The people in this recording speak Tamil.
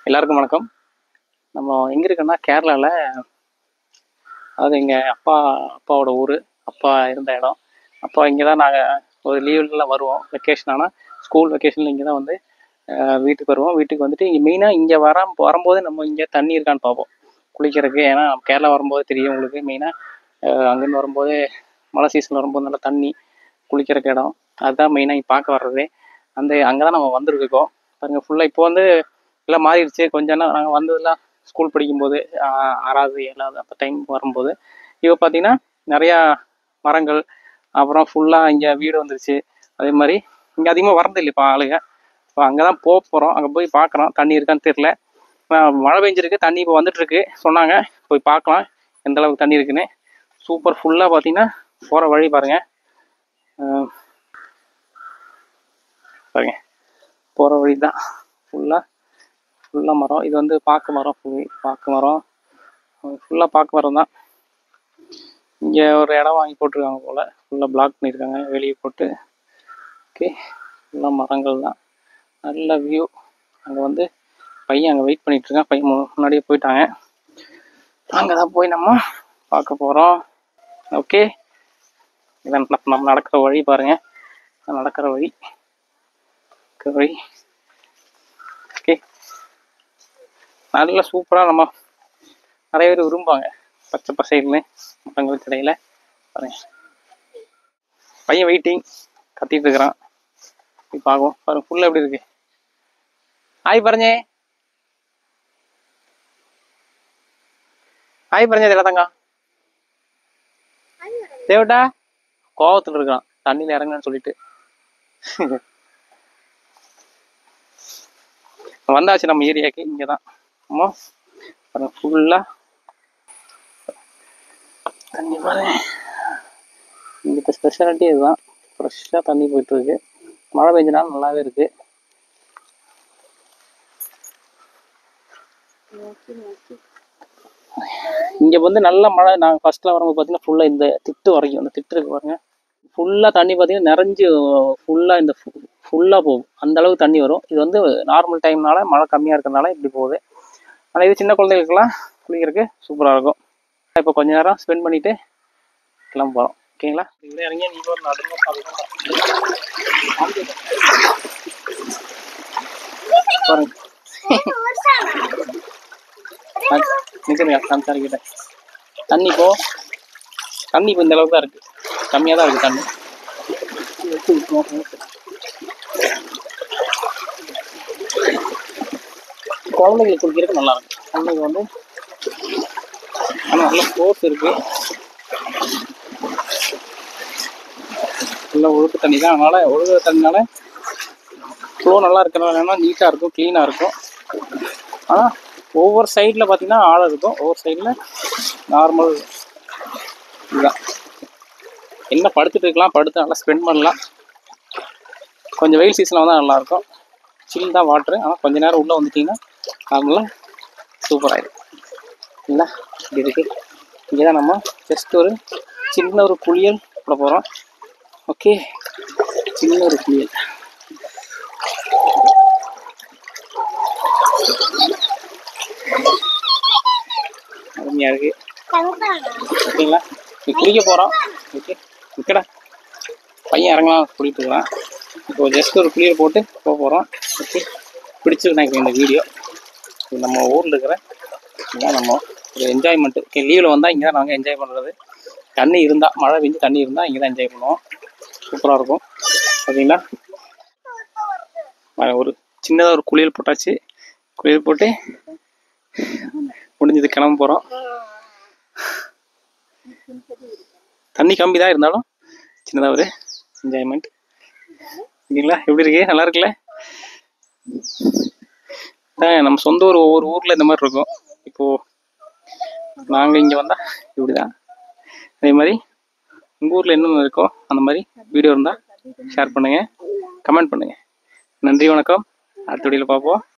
எல்லாருக்கும் வணக்கம் நம்ம எங்கே இருக்கோன்னா கேரளாவில் அது எங்கள் அப்பா அப்பாவோட ஊர் அப்பா இருந்த இடம் அப்பா இங்கே தான் நாங்கள் ஒரு லீவ்லாம் வருவோம் வெக்கேஷன் ஆனால் ஸ்கூல் வெக்கேஷனில் இங்கே தான் வந்து அஹ், வீட்டுக்கு வருவோம் வீட்டுக்கு வந்துட்டு இங்கே மெயினாக இங்கே வர வரும்போது நம்ம இங்கே தண்ணி இருக்கான்னு பார்ப்போம் குளிக்கிறதுக்கு ஏன்னா நம்ம கேரளா வரும்போது தெரியும் உங்களுக்கு மெயினாக அங்கேருந்து வரும்போது மழை சீசன் வரும்போது நல்லா தண்ணி குளிக்கிறதுக்கு இடம் அதுதான் மெயினாக இங்கே பார்க்க வர்றதே அந்த அங்கே தான் நம்ம வந்துருக்கோம் பாருங்க ஃபுல்லாக இப்போ வந்து எல்லாம் மாறிடுச்சு கொஞ்சம் நாங்கள் வந்ததெல்லாம் ஸ்கூல் படிக்கும்போது ஆஹ் ஆறாவது ஏழாவது அப்போ டைம் வரும்போது இப்போ பார்த்தீங்கன்னா நிறையா மரங்கள் அப்புறம் ஃபுல்லாக இங்கே வீடு வந்துருச்சு அதே மாதிரி இங்கே அதிகமாக வரதில்லை இப்போ ஆளுங்க இப்போ அங்கே தான் போக போகிறோம் அங்கே போய் பார்க்குறோம் தண்ணி இருக்கான்னு தெரில மழை பெஞ்சிருக்கு தண்ணி இப்போ வந்துட்டுருக்கு சொன்னாங்க போய் பார்க்கலாம் எந்த அளவுக்கு தண்ணி இருக்குன்னு சூப்பர் ஃபுல்லாக பார்த்தீங்கன்னா போகிற வழி பாருங்க ஆஹ் பாருங்க போகிற வழி தான் ஃபுல்லாக ஃபுல்லாக மரம் இது வந்து பாக்கு மரம் ஃபுல் பாக்கு மரம் ஃபுல்லாக பாக்கு மரம் தான் இங்கே ஒரு இடம் வாங்கி போட்டிருக்காங்க போல் ஃபுல்லாக பிளாக் பண்ணியிருக்காங்க வெளியே போட்டு ஓகே ஃபுல்லாக மரங்கள் தான் நல்ல வியூ அங்கே வந்து பையன் அங்கே வெயிட் பண்ணிட்டு இருக்கான் பையன் மு- முன்னாடியே போயிட்டாங்க அங்கே தான் போய் நம்ம பார்க்க போகிறோம் ஓகே இதான் நம்ம நம்ம நடக்கிற வழி பாருங்க இதான் நடக்கிற வழி நடக்கிற வழி ஓகே நல்ல சூப்பராக நம்ம நிறைய பேர் விரும்புவாங்க பச்சை பசைல்னு மரங்களுக்கு இடையில பாருங்க பையன் வெயிட்டிங் கத்திட்டு இருக்கிறான் போய் பார்ப்போம் பாருங்க ஃபுல்லாக எப்படி இருக்கு ஹாய் பரஞ்சே ஹாய் பரஞ்சே இதில் தங்க தேவட்டா கோவத்தில் இருக்கான் தண்ணியில் இறங்குன்னு சொல்லிட்டு வந்தாச்சு நம்ம ஏரியாக்கு இங்கே தான் ஆமா ஃபுல்லாக தண்ணி பாருங்க இங்கே ஸ்பெஷாலிட்டி இதுதான் ஃப்ரெஷ்ஷாக தண்ணி போயிட்டு இருக்கு மழை பெஞ்சனால நல்லாவே இருக்கு இங்கே வந்து நல்ல மழை நாங்கள் ஃபர்ஸ்ட்ல வரும்போது பார்த்தீங்கன்னா ஃபுல்லாக இந்த திட்டு வரைக்கும் இந்த திட்டு இருக்கு பாருங்க ஃபுல்லாக தண்ணி பார்த்தீங்கன்னா நிறைஞ்சு ஃபுல்லாக இந்த ஃபுல்லாக போகும் அந்த அளவுக்கு தண்ணி வரும் இது வந்து நார்மல் டைம்னால மழை கம்மியாக இருக்கிறதுனால இப்படி போகுது ஆனால் இது சின்ன குழந்தைகளுக்குலாம் குளிக்கிறதுக்கு சூப்பராக இருக்கும் இப்போ கொஞ்ச நேரம் ஸ்பெண்ட் பண்ணிட்டு கிளம்ப போகிறோம் ஓகேங்களா இவ்வளோ இறங்கி நீங்கள் ஒரு நடுங்க பாருங்க நிற்கிறீங்க சம்சாரிக்கிட்ட தண்ணி இப்போ தண்ணி இப்போ இந்த அளவுக்கு தான் இருக்குது கம்மியாக தான் இருக்குது தண்ணி குழந்தைங்களுக்கு குடிக்கிறதுக்கு நல்லா இருக்கும் குழந்தைங்க வந்து ஆனால் நல்ல ஃபோர்ஸ் இருக்கு நல்ல ஒழுக்கு தண்ணி தான் அதனால ஒழுகு தண்ணினால ஃப்ளோ நல்லா இருக்கிறனால நீட்டாக இருக்கும் க்ளீனாக இருக்கும் ஆனால் ஒவ்வொரு சைடில் பார்த்தீங்கன்னா ஆழம் இருக்கும் ஒவ்வொரு சைடில் நார்மல் இதுதான் என்ன படுத்துட்டு இருக்கலாம் படுத்து நல்லா ஸ்பெண்ட் பண்ணலாம் கொஞ்சம் வெயில் சீசனில் வந்தால் நல்லாயிருக்கும் சில் தான் வாட்ரு ஆனால் கொஞ்ச நேரம் உள்ளே வந்துட்டிங்கன்னா நார்மலாக சூப்பர் ஆயிடும் இல்லை இப்படி இருக்கு இங்கே தான் நம்ம ஜஸ்ட் ஒரு சின்ன ஒரு குளியல் போட போகிறோம் ஓகே சின்ன ஒரு குளியல் அருமையாக இருக்கு ஓகேங்களா நீ குளிக்க போகிறோம் ஓகே ஓகேடா பையன் இறங்கலாம் குளிட்டு இருக்கிறான் இப்போ ஜஸ்ட் ஒரு குளியல் போட்டு போக போகிறோம் ஓகே பிடிச்சிருக்கு எனக்கு இந்த வீடியோ இது நம்ம ஊரில் இருக்கிற இதுதான் நம்ம ஒரு என்ஜாய்மெண்ட்டு ஓகே லீவில் வந்தால் இங்கே தான் நாங்கள் என்ஜாய் பண்ணுறது தண்ணி இருந்தால் மழை பெஞ்சு தண்ணி இருந்தால் இங்கே தான் என்ஜாய் பண்ணுவோம் சூப்பராக இருக்கும் ஓகேங்களா வா, ஒரு சின்னதாக ஒரு குளியல் போட்டாச்சு குளியல் போட்டு முடிஞ்சது கிளம்ப போகிறோம் தண்ணி கம்மி தான் இருந்தாலும் சின்னதாக ஒரு என்ஜாய்மெண்ட் ஓகேங்களா எப்படி இருக்கு நல்லா இருக்குல்ல அதான் நம்ம சொந்த ஊர் ஒவ்வொரு ஊரில் இந்த மாதிரி இருக்கும் இப்போது நாங்கள் இங்கே வந்தால் இப்படி தான் அதே மாதிரி உங்கள் ஊரில் என்னென்ன இருக்கோ அந்த மாதிரி வீடியோ இருந்தால் ஷேர் பண்ணுங்கள் கமெண்ட் பண்ணுங்கள் நன்றி வணக்கம் அடுத்த வீடியோவில் பார்ப்போம்